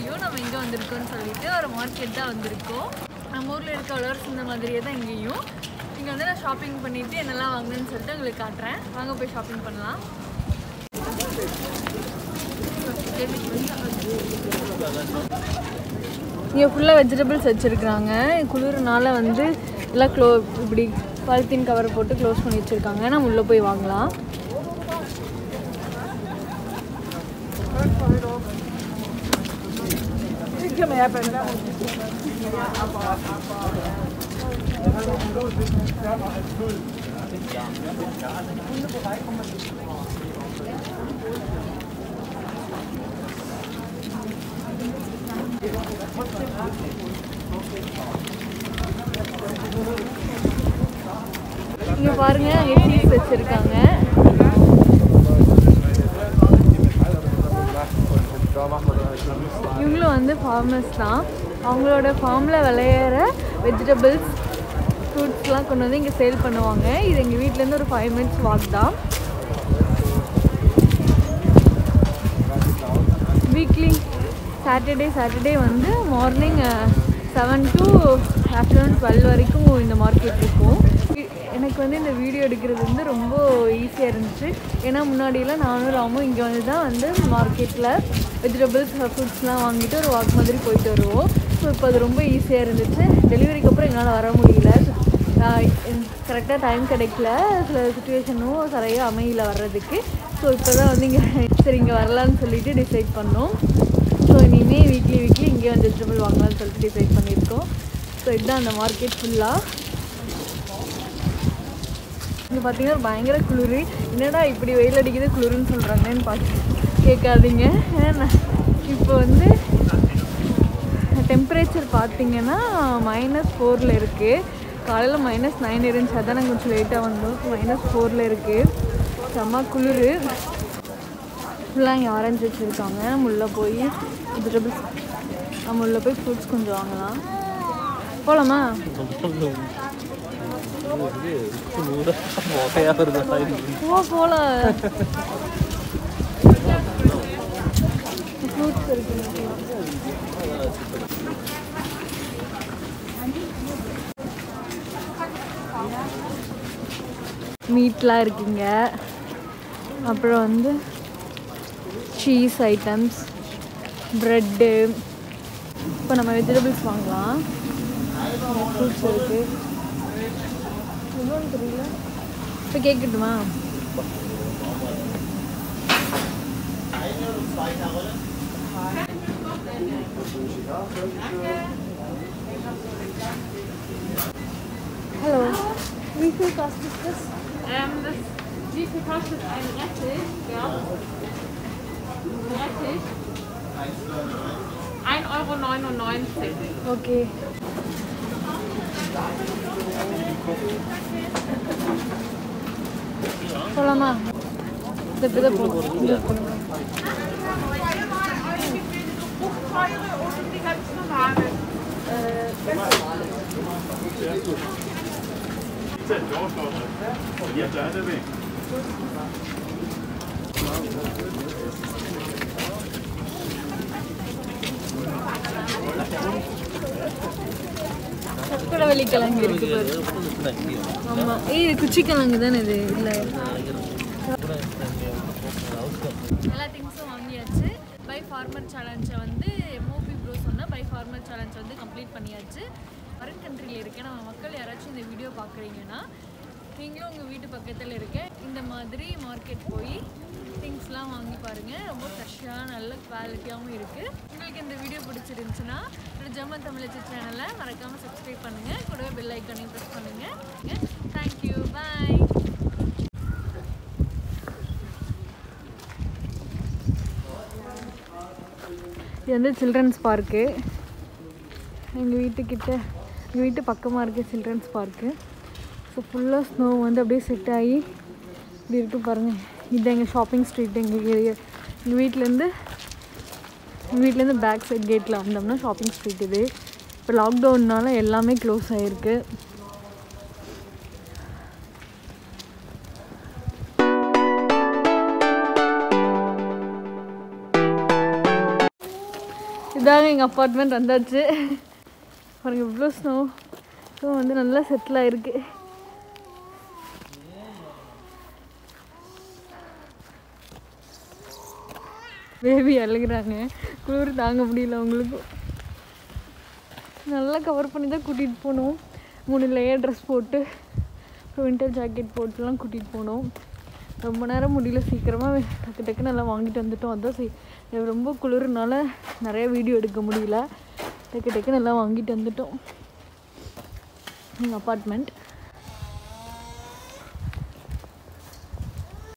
தெரியும் நம்ம எங்கே வந்திருக்கோம்னு சொல்லிட்டு ஒரு மார்க்கெட் தான் வந்திருக்கோம் நம்ம ஊரில் இருக்க உழவர்ஸ் இந்த மாதிரியே தான் இங்கேயும் இங்கே வந்து நான் ஷாப்பிங் பண்ணிவிட்டு என்னெல்லாம் வாங்கினேன்னு சொல்லிட்டு உங்களுக்கு காட்டுறேன் வாங்க போய் ஷாப்பிங் பண்ணலாம் இங்கே ஃபுல்லாக வெஜிடபிள்ஸ் வச்சுருக்குறாங்க குளிர்னால வந்து எல்லாம் க்ளோ இப்படி பாலித்தீன் கவர் போட்டு க்ளோஸ் பண்ணி வச்சுருக்காங்க நம்ம உள்ளே போய் வாங்கலாம் இங்கே பாருங்க அங்கே சீஸ் வச்சுருக்காங்க இவங்களும் வந்து ஃபார்மர்ஸ் தான் அவங்களோட ஃபார்மில் விளையிற வெஜிடபிள்ஸ் ஃப்ரூட்ஸ்லாம் கொண்டு வந்து இங்கே சேல் பண்ணுவாங்க இது எங்கள் வீட்டிலேருந்து ஒரு ஃபைவ் மினிட்ஸ் வாக் தான் வீக்லி சாட்டர்டே சாட்டர்டே வந்து morning seven to afternoon twelve வரைக்கும் இந்த மார்க்கெட் இருக்கும் இ- எனக்கு வந்து இந்த வீடியோ எடுக்கிறது வந்து ரொம்ப ஈஸியாக இருந்துச்சு ஏன்னா முன்னாடியெல்லாம் நானும் ராமும் இங்கே வந்து தான் வந்து மார்க்கெட்டில் வெஜிடபிள்ஸ் ஃப்ரூட்ஸ்லாம் வாங்கிட்டு ஒரு வாக் மாதிரி போயிட்டு வருவோம் ஸோ இப்போ அது ரொம்ப ஈஸியாக இருந்துச்சு டெலிவரிக்கு அப்புறம் எங்களால் வர முடியல கரெக்டாக டைம் கிடைக்கல சில சுச்சுவேஷனும் சரியாக அமையல வர்றதுக்கு ஸோ இப்போ தான் வந்து இங்கே சரி இங்கே வரலான்னு சொல்லிட்டு டிசைட் பண்ணோம் ஸோ இனிமேல் வீக்லி வீக்லி இங்கே வந்து வெஜிடபிள் வாங்கலாம்னு சொல்லிட்டு டிசைட் பண்ணியிருக்கோம் ஸோ இதுதான் அந்த மார்க்கெட் ஃபுல்லாக இங்கே பார்த்தீங்கன்னா பயங்கர குளிர் என்னடா இப்படி வெயில் அடிக்குது குளிருன்னு சொல்கிறாங்கன்னு பார்த்து கேட்காதீங்க ஏன்னா இப்போ வந்து டெம்பரேச்சர் பார்த்தீங்கன்னா மைனஸ் ஃபோரில் இருக்குது காலையில் மைனஸ் நைன் இருந்துச்சு அதான் நாங்கள் கொஞ்சம் லேட்டாக வந்தோம் மைனஸ் ஃபோரில் இருக்குது செம்ம குளிர் ஃபுல்லாக இங்கே ஆரஞ்சு வச்சுருக்காங்க நம்ம உள்ளே போய் வெஜிடபிள்ஸ் நம்ம உள்ளே போய் ஃப்ரூட்ஸ் கொஞ்சம் வாங்கலாம் போகலாமா போ போகலாம் ஃப்ரூட்ஸ் இருக்கு மீட்லாம் இருக்குங்க அப்புறம் வந்து சீஸ் ஐட்டம்ஸ் ப்ரெட்டு இப்போ நம்ம வெஜிடபிள்ஸ் வாங்கலாம் ஃப்ரூட்ஸ் இருக்குது எவ்வளோன்னு தெரியல இப்போ கேட்கட்டுமா Hallo. Wie viel kostet das? Ähm, das, wie viel kostet ein Rettich? Ja. Rettich? 1,99 Euro. Okay. போலாமா இந்த இப்படி தான் போகணும் இந்த போகணும் Und die ganz normale. சக்கரவள்ளி கிழங்கு இருக்கு பாரு ஆமா ஏய் இது குச்சி கிழங்கு தானே இது இல்ல எல்லா திங்ஸும் வாங்கியாச்சு பை ஃபார்மர் சேலஞ்சை வந்து எம்ஓபி ப்ரோ சொன்ன பை ஃபார்மர் சேலஞ்ச் வந்து கம்ப்ளீட் பண்ணியாச்சு ஃபாரின் கண்ட்ரியில் இருக்கேன் நம்ம மக்கள் யாராச்சும் இந்த வீடியோ பார்க்குறீங்கன்னா நீங்களும் உங்கள் வீட்டு பக்கத்தில் இருக்க இந்த மாதிரி மார்க்கெட் போய் திங்ஸ்லாம் வாங்கி பாருங்கள் ரொம்ப ஃப்ரெஷ்ஷாக நல்ல குவாலிட்டியாகவும் இருக்குது உங்களுக்கு இந்த வீடியோ பிடிச்சிருந்துச்சுன்னா என்னோட ஜெர்மன் தமிழச்சி சேனலை மறக்காமல் சப்ஸ்கிரைப் பண்ணுங்கள் கூடவே பெல் ஐக்கானையும் ப்ரெஸ் பண்ணுங்கள் தேங்க்யூ பாய் இது வந்து சில்ட்ரன்ஸ் பார்க்கு எங்கள் வீட்டுக்கிட்ட எங்கள் வீட்டு பக்கமாக இருக்குது சில்ட்ரன்ஸ் பார்க்கு ஸோ ஃபுல்லாக ஸ்னோ வந்து அப்படியே செட் ஆகி இப்படி இருக்கு பாருங்கள் இது எங்கள் ஷாப்பிங் ஸ்ட்ரீட் எங்கள் ஏரியா எங்கள் வீட்டிலேருந்து எங்கள் வீட்டிலேருந்து பேக் சைட் கேட்டில் வந்தோம்னா ஷாப்பிங் ஸ்ட்ரீட் இது இப்போ லாக்டவுன்னால எல்லாமே க்ளோஸ் ஆகிருக்கு இதாங்க எங்கள் அப்பார்ட்மெண்ட் வந்தாச்சு பாருங்க இவ்வளோ ஸ்னோ ஸோ வந்து நல்லா செட்டில் ஆயிருக்கு பேபி அழுகுறாங்க குளிர் தாங்க முடியல அவங்களுக்கும் நல்லா கவர் பண்ணி தான் கூட்டிகிட்டு போனோம் மூணு லேயர் ட்ரெஸ் போட்டு அப்புறம் வின்டர் ஜாக்கெட் போட்டுலாம் கூட்டிகிட்டு போனோம் ரொம்ப நேரம் முடியல சீக்கிரமாக டக்கு டக்குன்னு எல்லாம் வாங்கிட்டு வந்துட்டோம் அதான் சரி இது ரொம்ப குளிர்னால நிறைய வீடியோ எடுக்க முடியல டக்கு டக்குன்னு எல்லாம் வாங்கிட்டு வந்துட்டோம் எங்கள் அப்பார்ட்மெண்ட்